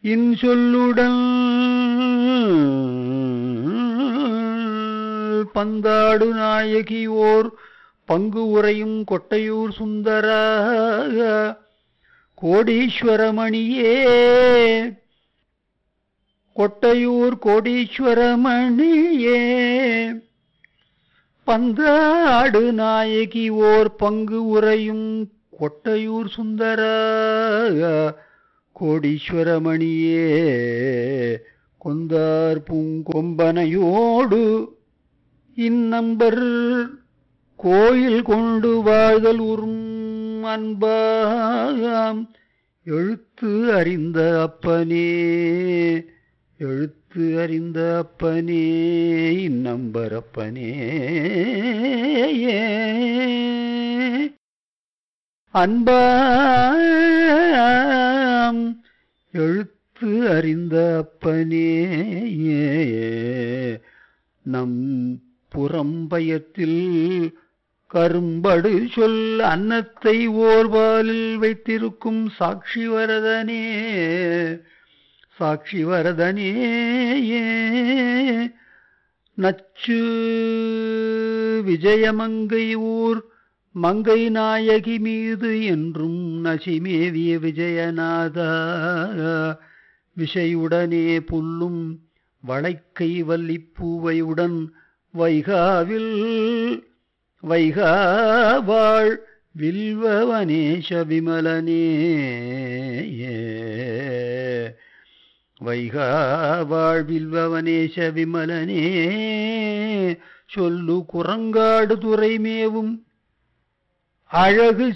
இன்சொல்லுடன் பந்தாடு நாயகி ஓர் பங்கு உரையும் கொட்டையூர் சுந்தர கோடீஸ்வரமணியே கொட்டையூர் கோடீஸ்வரமணியே பந்தாடு நாயகி ஓர் பங்கு உரையும் கொட்டையூர் சுந்தர கோடீஸ்வரமணியே கொந்தார் பூங்கொம்பனையோடு இந்நம்பர் கோயில் கொண்டு வாழ்தல் உறும் அன்பாம் எழுத்து அறிந்த அப்பனே எழுத்து அறிந்த அப்பனே இந்நம்பர் அப்பனே அன்பாம் எழுத்து அறிந்த அப்பனே நம் புறம்பயத்தில் கரும்படு சொல் அன்னத்தை ஓர்வாலில் வைத்திருக்கும் சாட்சி வரதனே சாட்சி வரதனே நச்சு விஜயமங்கை ஊர் மங்கை நாயகி மீது என்றும் நசிமேவிய விஜயநாதா விஷயுடனே புல்லும் வளைக்கை வல்லிப்பூவையுடன் வைகாவில் வைகாவாள் வில்வவனேஷ விமலனே வைகாவாள் வில்வவனேஷ விமலனே சொல்லு குரங்காடு துறைமேவும் அழகு